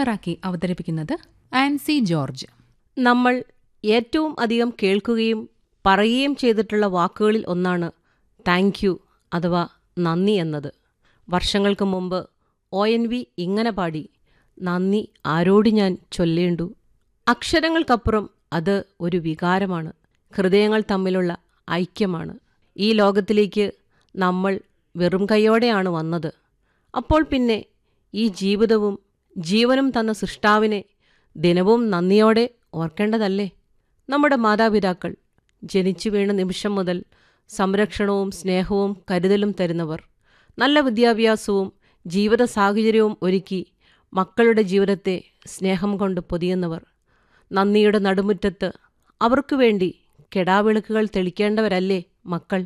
തയ്യാറാക്കി അവതരിപ്പിക്കുന്നത് ആൻസി ജോർജ് നമ്മൾ ഏറ്റവും അധികം കേൾക്കുകയും പറയുകയും ചെയ്തിട്ടുള്ള വാക്കുകളിൽ ഒന്നാണ് താങ്ക് യു അഥവാ നന്ദി എന്നത് വർഷങ്ങൾക്ക് മുമ്പ് ഒ എൻ വി ഇങ്ങനെ പാടി നന്ദി ആരോട് ഞാൻ ചൊല്ലേണ്ടു അക്ഷരങ്ങൾക്കപ്പുറം അത് ഒരു വികാരമാണ് ഹൃദയങ്ങൾ തമ്മിലുള്ള ഐക്യമാണ് ഈ ലോകത്തിലേക്ക് നമ്മൾ വെറും കൈയോടെയാണ് വന്നത് അപ്പോൾ പിന്നെ ഈ ജീവിതവും ജീവനും തന്ന സൃഷ്ടാവിനെ ദിനവും നന്ദിയോടെ ഓർക്കേണ്ടതല്ലേ നമ്മുടെ മാതാപിതാക്കൾ ജനിച്ചു വീണ നിമിഷം മുതൽ സംരക്ഷണവും സ്നേഹവും കരുതലും തരുന്നവർ നല്ല വിദ്യാഭ്യാസവും ജീവിത സാഹചര്യവും ഒരുക്കി മക്കളുടെ ജീവിതത്തെ സ്നേഹം കൊണ്ട് പൊതിയുന്നവർ നന്ദിയുടെ നടുമുറ്റത്ത് അവർക്കു വേണ്ടി കെടാവിളക്കുകൾ തെളിക്കേണ്ടവരല്ലേ മക്കൾ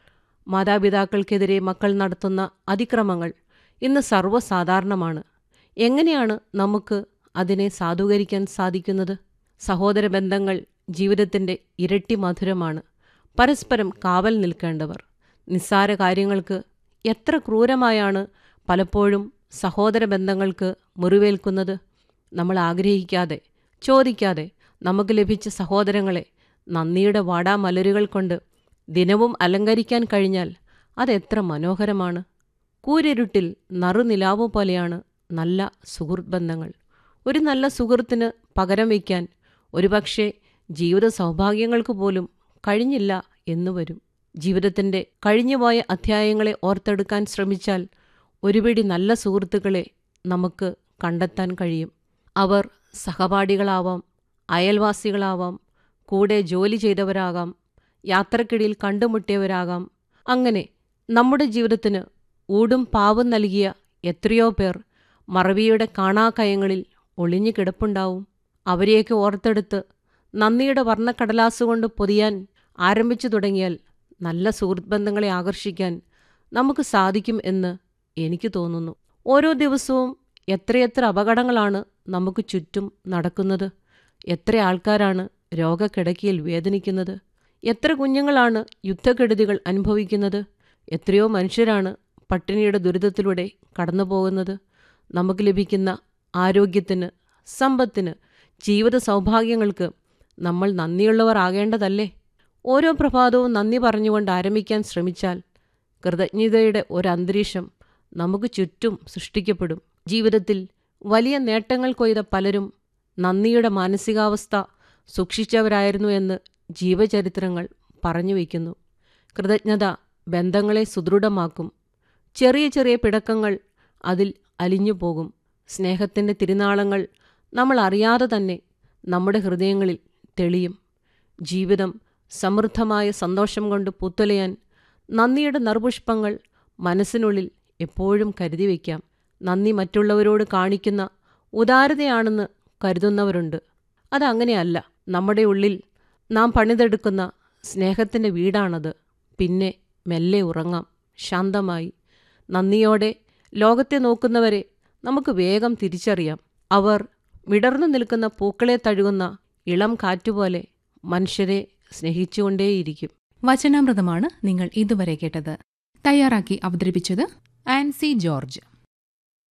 മാതാപിതാക്കൾക്കെതിരെ മക്കൾ നടത്തുന്ന അതിക്രമങ്ങൾ ഇന്ന് സർവ്വസാധാരണമാണ് എങ്ങനെയാണ് നമുക്ക് അതിനെ സാധൂകരിക്കാൻ സാധിക്കുന്നത് സഹോദര ബന്ധങ്ങൾ ജീവിതത്തിൻ്റെ ഇരട്ടി മധുരമാണ് പരസ്പരം കാവൽ നിൽക്കേണ്ടവർ നിസ്സാര കാര്യങ്ങൾക്ക് എത്ര ക്രൂരമായാണ് പലപ്പോഴും സഹോദര ബന്ധങ്ങൾക്ക് മുറിവേൽക്കുന്നത് നമ്മൾ ആഗ്രഹിക്കാതെ ചോദിക്കാതെ നമുക്ക് ലഭിച്ച സഹോദരങ്ങളെ നന്ദിയുടെ വാടാമലരുകൾ കൊണ്ട് ദിനവും അലങ്കരിക്കാൻ കഴിഞ്ഞാൽ അതെത്ര മനോഹരമാണ് കൂരിരുട്ടിൽ നറുനിലാവ് പോലെയാണ് നല്ല സുഹൃത്ത് ബന്ധങ്ങൾ ഒരു നല്ല സുഹൃത്തിന് പകരം വയ്ക്കാൻ ഒരുപക്ഷെ ജീവിത സൗഭാഗ്യങ്ങൾക്ക് പോലും കഴിഞ്ഞില്ല എന്നു വരും ജീവിതത്തിൻ്റെ കഴിഞ്ഞുപോയ അധ്യായങ്ങളെ ഓർത്തെടുക്കാൻ ശ്രമിച്ചാൽ ഒരുപിടി നല്ല സുഹൃത്തുക്കളെ നമുക്ക് കണ്ടെത്താൻ കഴിയും അവർ സഹപാഠികളാവാം അയൽവാസികളാവാം കൂടെ ജോലി ചെയ്തവരാകാം യാത്രക്കിടയിൽ കണ്ടുമുട്ടിയവരാകാം അങ്ങനെ നമ്മുടെ ജീവിതത്തിന് ഊടും പാവും നൽകിയ എത്രയോ പേർ മറവിയുടെ കാണാക്കയങ്ങളിൽ ഒളിഞ്ഞു കിടപ്പുണ്ടാവും അവരെയൊക്കെ ഓർത്തെടുത്ത് നന്ദിയുടെ വർണ്ണക്കടലാസുകൊണ്ട് പൊതിയാൻ ആരംഭിച്ചു തുടങ്ങിയാൽ നല്ല സുഹൃത്ത് ബന്ധങ്ങളെ ആകർഷിക്കാൻ നമുക്ക് സാധിക്കും എന്ന് എനിക്ക് തോന്നുന്നു ഓരോ ദിവസവും എത്രയെത്ര അപകടങ്ങളാണ് നമുക്ക് ചുറ്റും നടക്കുന്നത് എത്ര ആൾക്കാരാണ് രോഗക്കിടക്കിയിൽ വേദനിക്കുന്നത് എത്ര കുഞ്ഞുങ്ങളാണ് യുദ്ധക്കെടുതികൾ അനുഭവിക്കുന്നത് എത്രയോ മനുഷ്യരാണ് പട്ടിണിയുടെ ദുരിതത്തിലൂടെ കടന്നു പോകുന്നത് നമുക്ക് ലഭിക്കുന്ന ആരോഗ്യത്തിന് സമ്പത്തിന് ജീവിത സൗഭാഗ്യങ്ങൾക്ക് നമ്മൾ നന്ദിയുള്ളവർ ആകേണ്ടതല്ലേ ഓരോ പ്രഭാതവും നന്ദി പറഞ്ഞുകൊണ്ട് ആരംഭിക്കാൻ ശ്രമിച്ചാൽ കൃതജ്ഞതയുടെ ഒരന്തരീക്ഷം നമുക്ക് ചുറ്റും സൃഷ്ടിക്കപ്പെടും ജീവിതത്തിൽ വലിയ നേട്ടങ്ങൾ കൊയ്ത പലരും നന്ദിയുടെ മാനസികാവസ്ഥ സൂക്ഷിച്ചവരായിരുന്നു എന്ന് ജീവചരിത്രങ്ങൾ പറഞ്ഞു വയ്ക്കുന്നു കൃതജ്ഞത ബന്ധങ്ങളെ സുദൃഢമാക്കും ചെറിയ ചെറിയ പിടക്കങ്ങൾ അതിൽ അലിഞ്ഞു പോകും സ്നേഹത്തിൻ്റെ തിരുനാളങ്ങൾ നമ്മൾ അറിയാതെ തന്നെ നമ്മുടെ ഹൃദയങ്ങളിൽ തെളിയും ജീവിതം സമൃദ്ധമായ സന്തോഷം കൊണ്ട് പുത്തുലയാൻ നന്ദിയുടെ നറുപുഷ്പങ്ങൾ മനസ്സിനുള്ളിൽ എപ്പോഴും കരുതി വയ്ക്കാം നന്ദി മറ്റുള്ളവരോട് കാണിക്കുന്ന ഉദാരതയാണെന്ന് കരുതുന്നവരുണ്ട് അതങ്ങനെയല്ല നമ്മുടെ ഉള്ളിൽ നാം പണിതെടുക്കുന്ന സ്നേഹത്തിൻ്റെ വീടാണത് പിന്നെ മെല്ലെ ഉറങ്ങാം ശാന്തമായി നന്ദിയോടെ ലോകത്തെ നോക്കുന്നവരെ നമുക്ക് വേഗം തിരിച്ചറിയാം അവർ വിടർന്നു നിൽക്കുന്ന പൂക്കളെ തഴുകുന്ന ഇളം കാറ്റുപോലെ മനുഷ്യരെ സ്നേഹിച്ചുകൊണ്ടേയിരിക്കും വചനാമൃതമാണ് നിങ്ങൾ ഇതുവരെ കേട്ടത് തയ്യാറാക്കി അവതരിപ്പിച്ചത് ആൻസി ജോർജ്